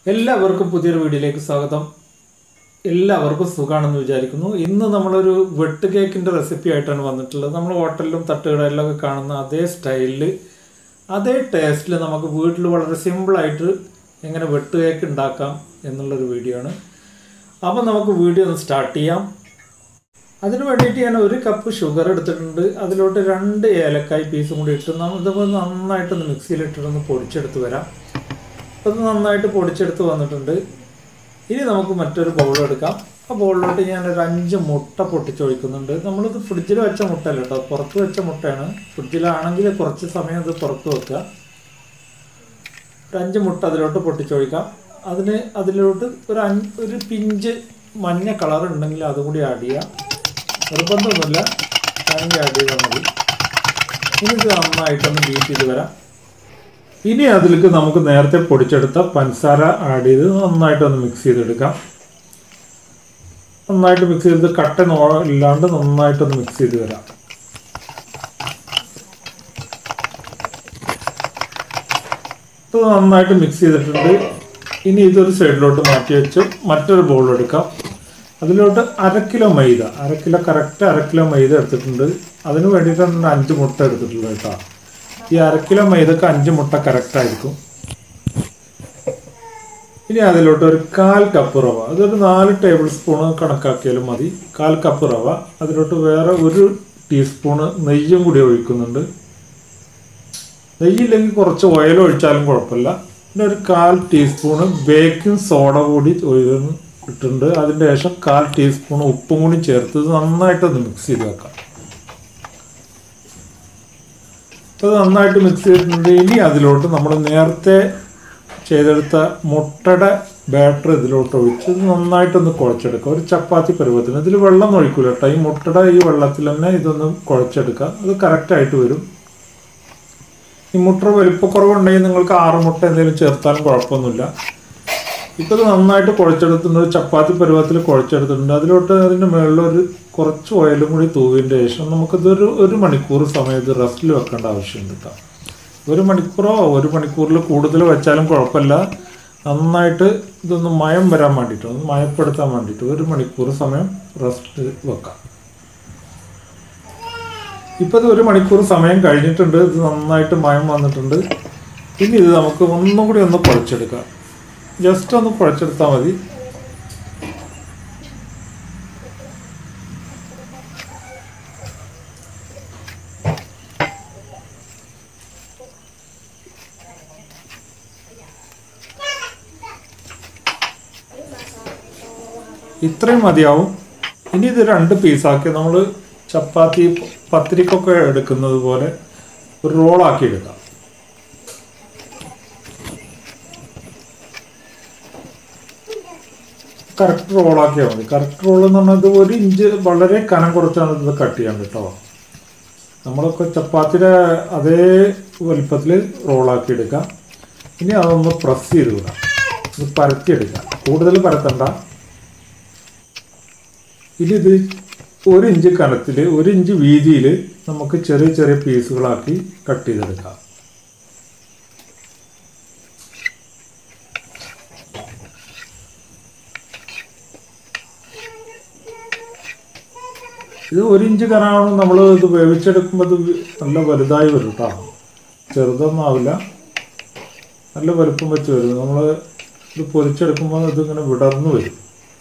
എല്ലാവർക്കും പുതിയൊരു വീഡിയോയിലേക്ക് സ്വാഗതം എല്ലാവർക്കും സുഖമാണെന്ന് വിചാരിക്കുന്നു ഇന്ന് നമ്മളൊരു വെട്ട് കേക്കിൻ്റെ റെസിപ്പി ആയിട്ടാണ് വന്നിട്ടുള്ളത് നമ്മൾ ഹോട്ടലിലും തട്ടുകടയിലൊക്കെ കാണുന്ന അതേ സ്റ്റൈലിൽ അതേ ടേസ്റ്റിൽ നമുക്ക് വീട്ടിൽ വളരെ സിമ്പിളായിട്ട് എങ്ങനെ വെട്ട് കേക്ക് ഉണ്ടാക്കാം എന്നുള്ളൊരു വീഡിയോ ആണ് അപ്പോൾ നമുക്ക് വീഡിയോ ഒന്ന് സ്റ്റാർട്ട് ചെയ്യാം അതിന് വേണ്ടിയിട്ട് ഞാൻ ഒരു കപ്പ് ഷുഗർ എടുത്തിട്ടുണ്ട് അതിലോട്ട് രണ്ട് ഏലക്കായ് പീസും കൂടി ഇട്ട് നമ്മൾ ഇതൊക്കെ നന്നായിട്ടൊന്ന് മിക്സിയിലിട്ടിട്ടൊന്ന് പൊടിച്ചെടുത്ത് വരാം അത് നന്നായിട്ട് പൊടിച്ചെടുത്ത് വന്നിട്ടുണ്ട് ഇനി നമുക്ക് മറ്റൊരു ബൗൾ എടുക്കാം ആ ബൗളിലോട്ട് ഞാൻ ഒരു അഞ്ച് മുട്ട പൊട്ടിച്ചൊഴിക്കുന്നുണ്ട് നമ്മളിത് ഫ്രിഡ്ജിൽ വെച്ച മുട്ടയല്ല കേട്ടോ പുറത്ത് വെച്ച മുട്ടയാണ് ഫ്രിഡ്ജിലാണെങ്കിൽ കുറച്ച് സമയം ഇത് പുറത്ത് വെക്കുക ഒരു അഞ്ച് മുട്ട അതിലോട്ട് പൊട്ടിച്ചൊഴിക്കാം അതിന് അതിലോട്ട് ഒരു അഞ്ച് ഒരു പിഞ്ച് മഞ്ഞ കളർ ഉണ്ടെങ്കിൽ അതും കൂടി ആഡ് ചെയ്യാം നിർബന്ധമൊന്നുമില്ല വേണമെങ്കിൽ ആഡ് ചെയ്താൽ മതി ഇനി ഇത് നന്നായിട്ടൊന്ന് ബീറ്റ് ചെയ്ത് വരാം ഇനി അതിലേക്ക് നമുക്ക് നേരത്തെ പൊടിച്ചെടുത്ത പഞ്ചസാര ആഡ് ചെയ്ത് നന്നായിട്ടൊന്ന് മിക്സ് ചെയ്തെടുക്കാം നന്നായിട്ട് മിക്സ് ചെയ്ത് കട്ട നോ ഇല്ലാണ്ട് നന്നായിട്ടൊന്ന് മിക്സ് ചെയ്ത് വരാം ഇത് നന്നായിട്ട് മിക്സ് ചെയ്തിട്ടുണ്ട് ഇനി ഇതൊരു സൈഡിലോട്ട് മാറ്റി വെച്ച് മറ്റൊരു ബൗൾ എടുക്കാം അതിലോട്ട് അര കിലോ മൈദ അര കിലോ കറക്റ്റ് അര കിലോ മൈദ എടുത്തിട്ടുണ്ട് അതിന് വേണ്ടിയിട്ടാണ് അഞ്ച് മുട്ട എടുത്തിട്ടുള്ളത് കേട്ടോ ഈ അര കിലോ മൈദക്ക് അഞ്ച് മുട്ട കറക്റ്റ് ആയിരിക്കും ഇനി അതിലോട്ട് ഒരു കാൽ കപ്പ് റവ അതൊരു നാല് ടേബിൾ സ്പൂൺ കണക്കാക്കിയാലും മതി കാൽ കപ്പ് റവ അതിലോട്ട് വേറെ ഒരു ടീസ്പൂണ് നെയ്യും കൂടി ഒഴിക്കുന്നുണ്ട് നെയ്യില്ലെങ്കിൽ കുറച്ച് ഓയിൽ ഒഴിച്ചാലും കുഴപ്പമില്ല പിന്നെ ഒരു കാൽ ടീസ്പൂണ് ബേക്കിംഗ് സോഡ കൂടി ഇട്ടിട്ടുണ്ട് അതിൻ്റെ ശേഷം കാൽ ടീസ്പൂൺ ഉപ്പും കൂടി ചേർത്ത് ഇത് നന്നായിട്ടൊന്ന് മിക്സ് ചെയ്ത് വെക്കാം അത് നന്നായിട്ട് മിക്സ് ചെയ്തിട്ടുണ്ട് ഇനി അതിലോട്ട് നമ്മൾ നേരത്തെ ചെയ്തെടുത്ത മുട്ടയുടെ ബാറ്റർ ഇതിലോട്ട് ഒഴിച്ച് ഇത് നന്നായിട്ടൊന്ന് കുഴച്ചെടുക്കുക ഒരു ചപ്പാത്തി പരുവത്തിന് ഇതിൽ വെള്ളം ഒഴിക്കില്ല കേട്ടോ ഈ മുട്ടയുടെ ഈ വെള്ളത്തിൽ തന്നെ ഇതൊന്ന് കുഴച്ചെടുക്കുക അത് കറക്റ്റായിട്ട് വരും ഈ മുട്ട വലിപ്പക്കുറവുണ്ടെങ്കിൽ നിങ്ങൾക്ക് ആറ് മുട്ട എന്തെങ്കിലും ചേർത്താലും കുഴപ്പമൊന്നുമില്ല ഇപ്പോൾ ഇത് നന്നായിട്ട് കുഴച്ചെടുത്തിട്ടുണ്ട് ഒരു ചപ്പാത്തി പരുവത്തിൽ കുഴച്ചെടുത്തിട്ടുണ്ട് അതിലോട്ട് അതിൻ്റെ മുകളിൽ ഒരു കുറച്ച് ഓയിലും കൂടി തൂവിൻ്റെ ശേഷം നമുക്കിതൊരു ഒരു മണിക്കൂർ സമയം ഇത് റെസ്റ്റിൽ വെക്കേണ്ട ആവശ്യമുണ്ട് കേട്ടോ ഒരു മണിക്കൂറോ ഒരു മണിക്കൂറിൽ കൂടുതൽ വെച്ചാലും കുഴപ്പമില്ല നന്നായിട്ട് ഇതൊന്ന് മയം വരാൻ വേണ്ടിയിട്ട് ഒന്ന് മയപ്പെടുത്താൻ വേണ്ടിയിട്ട് ഒരു മണിക്കൂർ സമയം റെസ്റ്റ് വെക്കാം ഇപ്പോൾ ഇത് ഒരു മണിക്കൂർ സമയം കഴിഞ്ഞിട്ടുണ്ട് ഇത് നന്നായിട്ട് മയം വന്നിട്ടുണ്ട് ഇനി ഇത് നമുക്ക് ഒന്നും കൂടി ഒന്ന് കുഴച്ചെടുക്കാം ജസ്റ്റ് ഒന്ന് കുഴച്ചെടുത്താൽ മതി ഇത്രയും മതിയാവും ഇനി ഇത് രണ്ട് പീസാക്കി നമ്മൾ ചപ്പാത്തി പത്തിരിക്കൊക്കെ എടുക്കുന്നത് പോലെ ഒരു റോളാക്കി എടുക്കാം കറക്റ്റ് റോളാക്കിയാൽ മതി കറക്റ്റ് റോൾ എന്ന് പറഞ്ഞാൽ ഇത് ഒരു ഇഞ്ച് വളരെ കനം കുറച്ചാണ് ഇത് കട്ട് ചെയ്യാൻ കേട്ടോ നമ്മളൊക്കെ ചപ്പാത്തിയുടെ അതേ വലിപ്പത്തിൽ റോളാക്കി എടുക്കാം ഇനി അതൊന്ന് പ്രസ് ചെയ്ത് വിടാം ഒന്ന് പരത്തിയെടുക്കാം കൂടുതൽ പരത്തണ്ട ഇനി ഇത് ഒരു ഇഞ്ച് കനത്തിൽ ഒരു ഇഞ്ച് വീതിയിൽ നമുക്ക് ചെറിയ ചെറിയ പീസുകളാക്കി കട്ട് ചെയ്തെടുക്കാം ഇത് ഒരു ഇഞ്ച് കനാണ് നമ്മൾ ഇത് വേവിച്ചെടുക്കുമ്പോൾ ഇത് നല്ല വലുതായി വരും കേട്ടോ ചെറുതൊന്നും ആവില്ല നല്ല വലുപ്പം വെച്ച് വരും നമ്മൾ ഇത് പൊരിച്ചെടുക്കുമ്പോൾ ഇതിങ്ങനെ വിടർന്നു വരും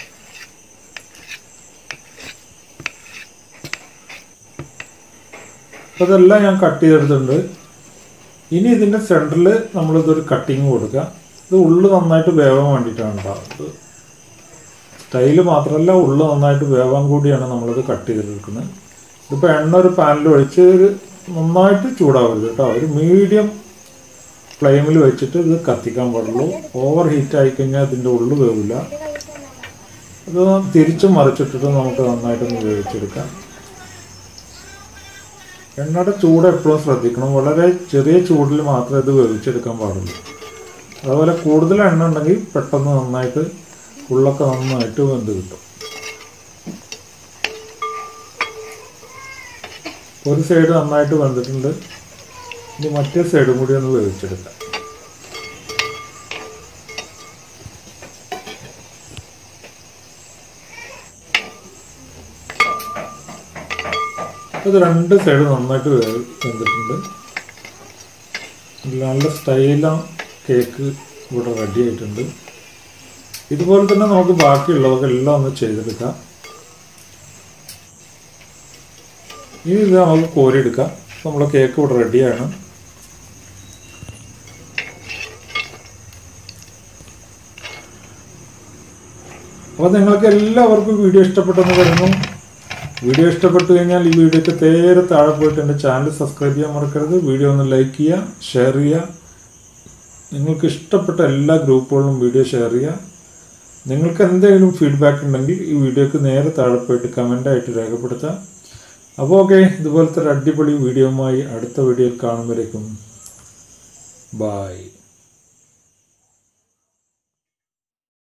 അപ്പോൾ ഇതെല്ലാം ഞാൻ കട്ട് ചെയ്തെടുത്തിട്ടുണ്ട് ഇനി ഇതിൻ്റെ സെൻറ്ററിൽ നമ്മളിതൊരു കട്ടിങ് കൊടുക്കുക ഇത് ഉള്ളു നന്നായിട്ട് വേവാൻ വേണ്ടിയിട്ടാണ് ഉണ്ടാവുന്നത് സ്റ്റൈല് മാത്രമല്ല ഉള്ളു നന്നായിട്ട് വേവാൻ കൂടിയാണ് നമ്മളിത് കട്ട് ചെയ്തെടുക്കുന്നത് ഇതിപ്പോൾ എണ്ണ ഒരു പാനിൽ ഒഴിച്ച് ഒരു നന്നായിട്ട് ചൂടാവരുത് കേട്ടോ ഒരു മീഡിയം ഫ്ലെയിമിൽ വെച്ചിട്ട് ഇത് കത്തിക്കാൻ പാടുള്ളൂ ഓവർ ഹീറ്റ് ആയിക്കഴിഞ്ഞാൽ ഇതിൻ്റെ ഉള്ളു വേവില്ല അത് തിരിച്ചും മറിച്ചിട്ടിട്ട് നമുക്ക് നന്നായിട്ടൊന്ന് വേവിച്ചെടുക്കാം എണ്ണയുടെ ചൂട് എപ്പോഴും ശ്രദ്ധിക്കണം വളരെ ചെറിയ ചൂടിൽ മാത്രമേ ഇത് വേവിച്ചെടുക്കാൻ പാടുള്ളൂ അതുപോലെ കൂടുതൽ എണ്ണ ഉണ്ടെങ്കിൽ പെട്ടെന്ന് നന്നായിട്ട് ഉള്ളൊക്കെ നന്നായിട്ട് വെന്ത് കിട്ടും ഒരു സൈഡ് നന്നായിട്ട് വെന്തിട്ടുണ്ട് ഇനി മറ്റേ സൈഡും കൂടി ഒന്ന് വേവിച്ചെടുക്കാം ഇത് രണ്ട് സൈഡ് നന്നായിട്ട് വേ- വെന്തിട്ടുണ്ട് നല്ല സ്റ്റൈലാണ് കേക്ക് ഇവിടെ റെഡി ആയിട്ടുണ്ട് ഇതുപോലെ തന്നെ നമുക്ക് ബാക്കിയുള്ളതൊക്കെ എല്ലാം ഒന്ന് ചെയ്തെടുക്കാം ഇനി ഇത് നമുക്ക് കോരിയെടുക്കാം അപ്പോൾ നമ്മളെ കേക്ക് ഇവിടെ റെഡിയാണ് അപ്പോൾ നിങ്ങൾക്ക് എല്ലാവർക്കും വീഡിയോ ഇഷ്ടപ്പെട്ടെന്ന് കരുതുന്നു വീഡിയോ ഇഷ്ടപ്പെട്ടു കഴിഞ്ഞാൽ ഈ വീഡിയോയ്ക്ക് നേരെ താഴെ പോയിട്ട് എൻ്റെ ചാനൽ സബ്സ്ക്രൈബ് ചെയ്യാൻ മറക്കരുത് വീഡിയോ ഒന്ന് ലൈക്ക് ചെയ്യുക ഷെയർ ചെയ്യുക നിങ്ങൾക്ക് ഇഷ്ടപ്പെട്ട എല്ലാ ഗ്രൂപ്പുകളിലും വീഡിയോ ഷെയർ ചെയ്യുക നിങ്ങൾക്ക് എന്തെങ്കിലും ഫീഡ്ബാക്ക് ഉണ്ടെങ്കിൽ ഈ വീഡിയോക്ക് നേരെ താഴെ പോയിട്ട് കമൻ്റായിട്ട് രേഖപ്പെടുത്താം അപ്പോൾ ഓക്കെ ഇതുപോലത്തെ ഒരു അടിപൊളി വീഡിയോയുമായി അടുത്ത വീഡിയോയിൽ കാണുമ്പോഴേക്കും ബായ്